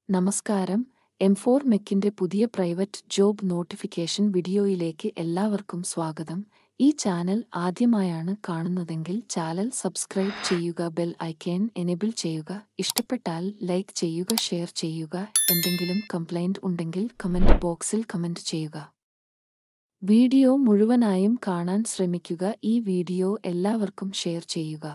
നമസ്കാരം M four മെക്കിന്റെ പുതിയ private job notification വീഡിയോയിലേക്ക് എല്ലാവർക്കും സ്വാഗതം ഈ ചാനൽ ആദ്യമായാണ് കാണുന്നതെങ്കിൽ ചാനൽ സബ്സ്ക്രൈബ് ചെയ്യുക ബെൽ ഐക്കൺ എനേബിൾ ചെയ്യുക ഇഷ്ടപ്പെട്ടാൽ ലൈക്ക് ചെയ്യുക ഷെയർ ചെയ്യുക എന്തെങ്കിലും കംപ്ലൈന്റ് ഉണ്ടെങ്കിൽ കമന്റ് ബോക്സിൽ കമന്റ് ചെയ്യുക വീഡിയോ മുഴുവനായും കാണാൻ ശ്രമിക്കുക ഈ വീഡിയോ എല്ലാവർക്കും ഷെയർ ചെയ്യുക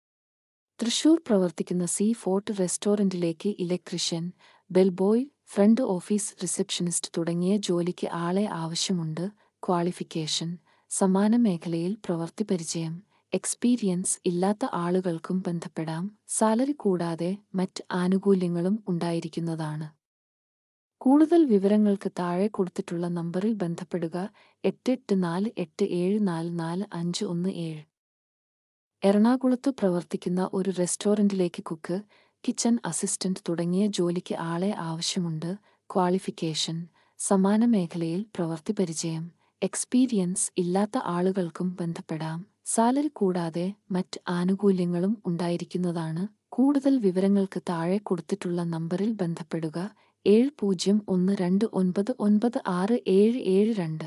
തൃശൂർ പ്രവർത്തിക്കുന്ന സീ ഫോർട്ട് റെസ്റ്റോറന്റിലേക്ക് electrician bellboy front office receptionist തുടങ്ങിയ ജോലിക്ക് ആളെ ആവശ്യമുണ്ട് ക്വാളിഫിക്കേഷൻ സമാന മേഖലയിൽ പ്രവൃത്തി പരിചയം എക്സ്പീരിയൻസ് ഇല്ലാത്ത ആളുകൾക്കും ബന്ധപ്പെടാം സാലറി കൂടാതെ മറ്റ് ആനുകൂല്യങ്ങളും ഉണ്ടായിരിക്കുന്നതാണ് കൂടുതൽ വിവരങ്ങൾക്ക് താഴെ കൊടുത്തിട്ടുള്ള നമ്പറിൽ ബന്ധപ്പെടുക എട്ട് എട്ട് നാല് എട്ട് ഏഴ് നാല് നാല് അഞ്ച് ഒന്ന് ഏഴ് എറണാകുളത്ത് പ്രവർത്തിക്കുന്ന ഒരു റെസ്റ്റോറന്റിലേക്ക് കുക്ക് കിച്ചൺ അസിസ്റ്റന്റ് തുടങ്ങിയ ജോലിക്ക് ആളെ ആവശ്യമുണ്ട് ക്വാളിഫിക്കേഷൻ സമാന മേഖലയിൽ പ്രവൃത്തി പരിചയം എക്സ്പീരിയൻസ് ഇല്ലാത്ത ആളുകൾക്കും ബന്ധപ്പെടാം സാലറി കൂടാതെ മറ്റ് ആനുകൂല്യങ്ങളും ഉണ്ടായിരിക്കുന്നതാണ് കൂടുതൽ വിവരങ്ങൾക്ക് താഴെ കൊടുത്തിട്ടുള്ള നമ്പറിൽ ബന്ധപ്പെടുക ഏഴ് പൂജ്യം ഒന്ന് രണ്ട് ഒൻപത് ഒൻപത് ആറ് ഏഴ് ഏഴ് രണ്ട്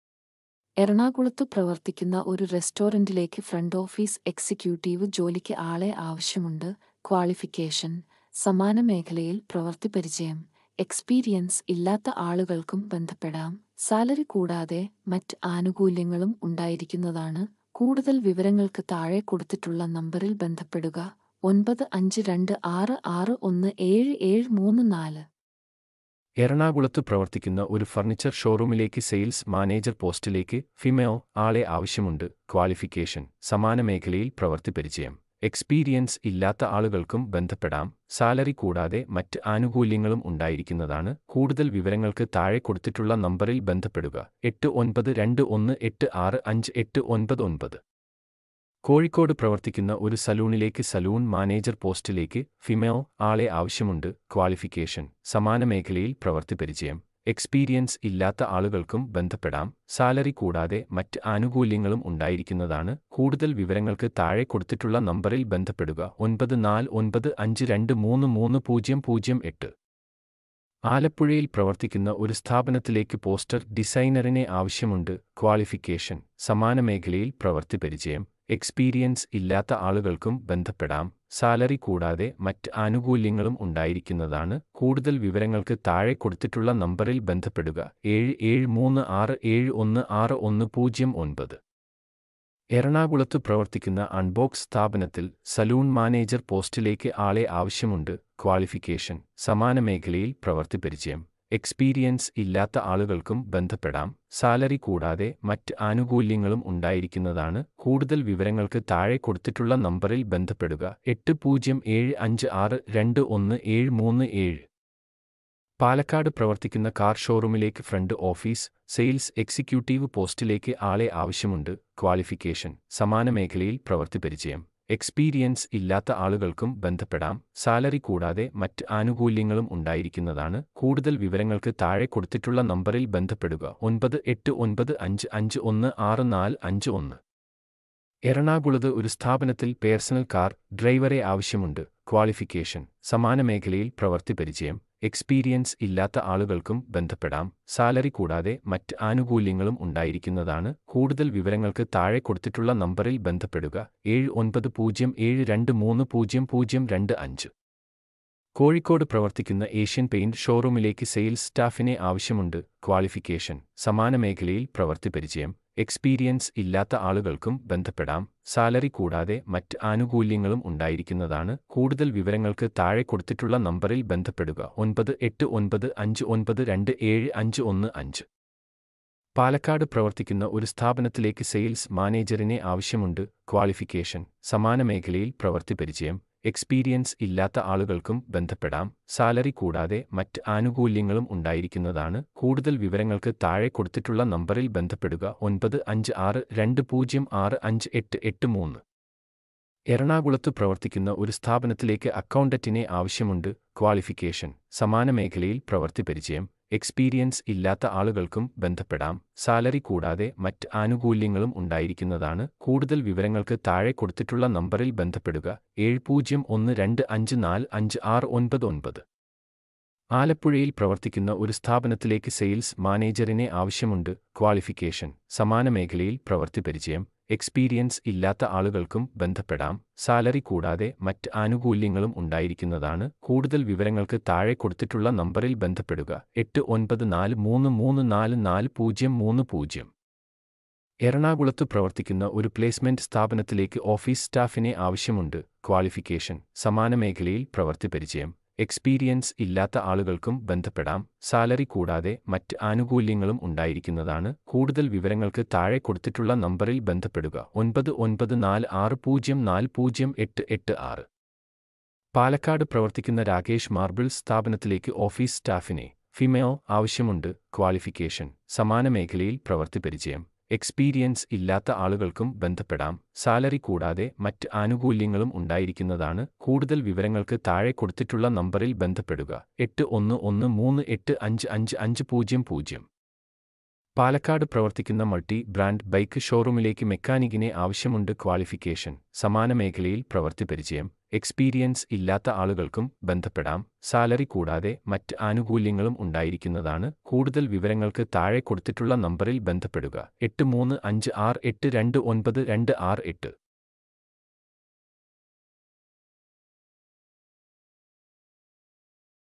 എറണാകുളത്ത് പ്രവർത്തിക്കുന്ന ഒരു റെസ്റ്റോറന്റിലേക്ക് ഫ്രണ്ട് ഓഫീസ് എക്സിക്യൂട്ടീവ് ജോലിക്ക് ആളെ ആവശ്യമുണ്ട് ക്വാളിഫിക്കേഷൻ സമാന മേഖലയിൽ പ്രവൃത്തി പരിചയം എക്സ്പീരിയൻസ് ഇല്ലാത്ത ആളുകൾക്കും ബന്ധപ്പെടാം സാലറി കൂടാതെ മറ്റ് ആനുകൂല്യങ്ങളും ഉണ്ടായിരിക്കുന്നതാണ് കൂടുതൽ വിവരങ്ങൾക്ക് താഴെ കൊടുത്തിട്ടുള്ള നമ്പറിൽ ബന്ധപ്പെടുക ഒൻപത് അഞ്ച് രണ്ട് ആറ് ആറ് ഒന്ന് ഏഴ് ഏഴ് മൂന്ന് നാല് എറണാകുളത്ത് പ്രവർത്തിക്കുന്ന ഒരു ഫർണിച്ചർ ഷോറൂമിലേക്ക് സെയിൽസ് മാനേജർ പോസ്റ്റിലേക്ക് ഫിമെയിൽ ആളെ ആവശ്യമുണ്ട് ക്വാളിഫിക്കേഷൻ സമാന മേഖലയിൽ പ്രവൃത്തി പരിചയം എക്സ്പീരിയൻസ് ഇല്ലാത്ത ആളുകൾക്കും ബന്ധപ്പെടാം സാലറി കൂടാതെ മറ്റ് ആനുകൂല്യങ്ങളും ഉണ്ടായിരിക്കുന്നതാണ് കൂടുതൽ വിവരങ്ങൾക്ക് താഴെ കൊടുത്തിട്ടുള്ള നമ്പറിൽ ബന്ധപ്പെടുക എട്ട് ഒൻപത് രണ്ട് ഒന്ന് എട്ട് ആറ് അഞ്ച് എട്ട് ഒൻപത് ഒൻപത് കോഴിക്കോട് പ്രവർത്തിക്കുന്ന ഒരു സലൂണിലേക്ക് സലൂൺ മാനേജർ പോസ്റ്റിലേക്ക് ഫിമെയിൽ ആളെ ആവശ്യമുണ്ട് ക്വാളിഫിക്കേഷൻ സമാന മേഖലയിൽ പ്രവൃത്തി പരിചയം എക്സ്പീരിയൻസ് ഇല്ലാത്ത ആളുകൾക്കും ബന്ധപ്പെടാം സാലറി കൂടാതെ മറ്റ് ആനുകൂല്യങ്ങളും ഉണ്ടായിരിക്കുന്നതാണ് കൂടുതൽ വിവരങ്ങൾക്ക് താഴെ കൊടുത്തിട്ടുള്ള നമ്പറിൽ ബന്ധപ്പെടുക ഒൻപത് നാല് ഒൻപത് അഞ്ച് രണ്ട് മൂന്ന് മൂന്ന് പൂജ്യം പൂജ്യം എട്ട് ആലപ്പുഴയിൽ പ്രവർത്തിക്കുന്ന ഒരു സ്ഥാപനത്തിലേക്ക് പോസ്റ്റർ ഡിസൈനറിനെ ആവശ്യമുണ്ട് ക്വാളിഫിക്കേഷൻ സമാന മേഖലയിൽ പ്രവൃത്തി പരിചയം എക്സ്പീരിയൻസ് ഇല്ലാത്ത ആളുകൾക്കും ബന്ധപ്പെടാം സാലറി കൂടാതെ മറ്റ് ആനുകൂല്യങ്ങളും ഉണ്ടായിരിക്കുന്നതാണ് കൂടുതൽ വിവരങ്ങൾക്ക് താഴെ കൊടുത്തിട്ടുള്ള നമ്പറിൽ ബന്ധപ്പെടുക ഏഴ് ഏഴ് മൂന്ന് ആറ് ഏഴ് ഒന്ന് ആറ് ഒന്ന് പൂജ്യം ഒൻപത് എറണാകുളത്ത് പ്രവർത്തിക്കുന്ന അൺബോക്സ് സ്ഥാപനത്തിൽ സലൂൺ മാനേജർ പോസ്റ്റിലേക്ക് ആളെ ആവശ്യമുണ്ട് ക്വാളിഫിക്കേഷൻ സമാന മേഖലയിൽ പ്രവൃത്തി പരിചയം എക്സ്പീരിയൻസ് ഇല്ലാത്ത ആളുകൾക്കും ബന്ധപ്പെടാം സാലറി കൂടാതെ മറ്റ് ആനുകൂല്യങ്ങളും ഉണ്ടായിരിക്കുന്നതാണ് കൂടുതൽ വിവരങ്ങൾക്ക് താഴെ കൊടുത്തിട്ടുള്ള നമ്പറിൽ ബന്ധപ്പെടുക എട്ട് പൂജ്യം ഏഴ് അഞ്ച് ആറ് രണ്ട് ഒന്ന് ഏഴ് മൂന്ന് ഏഴ് പാലക്കാട് പ്രവർത്തിക്കുന്ന കാർ ഷോറൂമിലേക്ക് ഫ്രണ്ട് ഓഫീസ് സെയിൽസ് എക്സിക്യൂട്ടീവ് പോസ്റ്റിലേക്ക് ആളെ ആവശ്യമുണ്ട് ക്വാളിഫിക്കേഷൻ സമാന മേഖലയിൽ പ്രവൃത്തി പരിചയം എക്സ്പീരിയൻസ് ഇല്ലാത്ത ആളുകൾക്കും ബന്ധപ്പെടാം സാലറി കൂടാതെ മറ്റ് ആനുകൂല്യങ്ങളും ഉണ്ടായിരിക്കുന്നതാണ് കൂടുതൽ വിവരങ്ങൾക്ക് താഴെ കൊടുത്തിട്ടുള്ള നമ്പറിൽ ബന്ധപ്പെടുക ഒൻപത് എട്ട് ഒൻപത് അഞ്ച് അഞ്ച് ഒന്ന് ആറ് നാല് അഞ്ച് ഒന്ന് എറണാകുളത്ത് ഒരു സ്ഥാപനത്തിൽ പേഴ്സണൽ കാർ ഡ്രൈവറെ ആവശ്യമുണ്ട് ക്വാളിഫിക്കേഷൻ സമാന മേഖലയിൽ പ്രവൃത്തി പരിചയം എക്സ്പീരിയൻസ് ഇല്ലാത്ത ആളുകൾക്കും ബന്ധപ്പെടാം സാലറി കൂടാതെ മറ്റ് ആനുകൂല്യങ്ങളും ഉണ്ടായിരിക്കുന്നതാണ് കൂടുതൽ വിവരങ്ങൾക്ക് താഴെ കൊടുത്തിട്ടുള്ള നമ്പറിൽ ബന്ധപ്പെടുക ഏഴ് ഒൻപത് പൂജ്യം ഏഴ് രണ്ട് മൂന്ന് പൂജ്യം പൂജ്യം രണ്ട് അഞ്ച് കോഴിക്കോട് പ്രവർത്തിക്കുന്ന ഏഷ്യൻ പെയിന്റ് ഷോറൂമിലേക്ക് സെയിൽസ് സ്റ്റാഫിനെ ആവശ്യമുണ്ട് ക്വാളിഫിക്കേഷൻ സമാന മേഖലയിൽ പ്രവൃത്തി പരിചയം എക്സ്പീരിയൻസ് ഇല്ലാത്ത ആളുകൾക്കും ബന്ധപ്പെടാം സാലറി കൂടാതെ മറ്റ് ആനുകൂല്യങ്ങളും ഉണ്ടായിരിക്കുന്നതാണ് കൂടുതൽ വിവരങ്ങൾക്ക് താഴെ കൊടുത്തിട്ടുള്ള നമ്പറിൽ ബന്ധപ്പെടുക ഒൻപത് എട്ട് ഒൻപത് അഞ്ച് ഒൻപത് രണ്ട് ഏഴ് അഞ്ച് ഒന്ന് അഞ്ച് പാലക്കാട് പ്രവർത്തിക്കുന്ന ഒരു സ്ഥാപനത്തിലേക്ക് സെയിൽസ് മാനേജറിനെ ആവശ്യമുണ്ട് ക്വാളിഫിക്കേഷൻ സമാന മേഖലയിൽ പ്രവൃത്തി പരിചയം എക്സ്പീരിയൻസ് ഇല്ലാത്ത ആളുകൾക്കും ബന്ധപ്പെടാം സാലറി കൂടാതെ മറ്റ് ആനുകൂല്യങ്ങളും ഉണ്ടായിരിക്കുന്നതാണ് കൂടുതൽ വിവരങ്ങൾക്ക് താഴെ കൊടുത്തിട്ടുള്ള നമ്പറിൽ ബന്ധപ്പെടുക ഒൻപത് അഞ്ച് ആറ് രണ്ട് പൂജ്യം ആറ് അഞ്ച് എട്ട് എട്ട് മൂന്ന് എറണാകുളത്ത് പ്രവർത്തിക്കുന്ന ഒരു സ്ഥാപനത്തിലേക്ക് അക്കൗണ്ടന്റിനെ ആവശ്യമുണ്ട് ക്വാളിഫിക്കേഷൻ സമാന മേഖലയിൽ പ്രവൃത്തി പരിചയം എക്സ്പീരിയൻസ് ഇല്ലാത്ത ആളുകൾക്കും ബന്ധപ്പെടാം സാലറി കൂടാതെ മറ്റ് ആനുകൂല്യങ്ങളും ഉണ്ടായിരിക്കുന്നതാണ് കൂടുതൽ വിവരങ്ങൾക്ക് താഴെ കൊടുത്തിട്ടുള്ള നമ്പറിൽ ബന്ധപ്പെടുക ഏഴ് പൂജ്യം ഒന്ന് രണ്ട് അഞ്ച് നാല് അഞ്ച് ആറ് ഒൻപത് ഒൻപത് ആലപ്പുഴയിൽ പ്രവർത്തിക്കുന്ന ഒരു സ്ഥാപനത്തിലേക്ക് സെയിൽസ് മാനേജറിനെ ആവശ്യമുണ്ട് ക്വാളിഫിക്കേഷൻ സമാന മേഖലയിൽ പ്രവൃത്തി പരിചയം എക്സ്പീരിയൻസ് ഇല്ലാത്ത ആളുകൾക്കും ബന്ധപ്പെടാം സാലറി കൂടാതെ മറ്റ് ആനുകൂല്യങ്ങളും ഉണ്ടായിരിക്കുന്നതാണ് കൂടുതൽ വിവരങ്ങൾക്ക് താഴെ കൊടുത്തിട്ടുള്ള നമ്പറിൽ ബന്ധപ്പെടുക എട്ട് ഒൻപത് നാല് മൂന്ന് മൂന്ന് നാല് നാല് പൂജ്യം മൂന്ന് പൂജ്യം എറണാകുളത്ത് പ്രവർത്തിക്കുന്ന ഒരു പ്ലേസ്മെന്റ് സ്ഥാപനത്തിലേക്ക് ഓഫീസ് സ്റ്റാഫിനെ ആവശ്യമുണ്ട് ക്വാളിഫിക്കേഷൻ സമാന മേഖലയിൽ പ്രവൃത്തി പരിചയം എക്സ്പീരിയൻസ് ഇല്ലാത്ത ആളുകൾക്കും ബന്ധപ്പെടാം സാലറി കൂടാതെ മറ്റ് ആനുകൂല്യങ്ങളും ഉണ്ടായിരിക്കുന്നതാണ് കൂടുതൽ വിവരങ്ങൾക്ക് താഴെ കൊടുത്തിട്ടുള്ള നമ്പറിൽ ബന്ധപ്പെടുക ഒൻപത് ഒൻപത് നാല് ആറ് പൂജ്യം നാല് പൂജ്യം എട്ട് എട്ട് ആറ് പാലക്കാട് പ്രവർത്തിക്കുന്ന രാകേഷ് മാർബിൾ സ്ഥാപനത്തിലേക്ക് ഓഫീസ് സ്റ്റാഫിനെ ഫിമെയിൽ ആവശ്യമുണ്ട് ക്വാളിഫിക്കേഷൻ സമാന മേഖലയിൽ പ്രവൃത്തി പരിചയം എക്സ്പീരിയൻസ് ഇല്ലാത്ത ആളുകൾക്കും ബന്ധപ്പെടാം സാലറി കൂടാതെ മറ്റ് ആനുകൂല്യങ്ങളും ഉണ്ടായിരിക്കുന്നതാണ് കൂടുതൽ വിവരങ്ങൾക്ക് താഴെ കൊടുത്തിട്ടുള്ള നമ്പറിൽ ബന്ധപ്പെടുക എട്ട് ഒന്ന് ഒന്ന് മൂന്ന് എട്ട് അഞ്ച് അഞ്ച് അഞ്ച് പൂജ്യം പൂജ്യം പാലക്കാട് പ്രവർത്തിക്കുന്ന മൾട്ടി ബ്രാൻഡ് ബൈക്ക് ഷോറൂമിലേക്ക് മെക്കാനിക്കിനെ ആവശ്യമുണ്ട് ക്വാളിഫിക്കേഷൻ സമാന മേഖലയിൽ പ്രവൃത്തി പരിചയം എക്സ്പീരിയൻസ് ഇല്ലാത്ത ആളുകൾക്കും ബന്ധപ്പെടാം സാലറി കൂടാതെ മറ്റ് ആനുകൂല്യങ്ങളും ഉണ്ടായിരിക്കുന്നതാണ് കൂടുതൽ വിവരങ്ങൾക്ക് താഴെ കൊടുത്തിട്ടുള്ള നമ്പറിൽ ബന്ധപ്പെടുക എട്ട് മൂന്ന് അഞ്ച് ആറ് എട്ട് രണ്ട് ഒൻപത് രണ്ട് ആറ് എട്ട്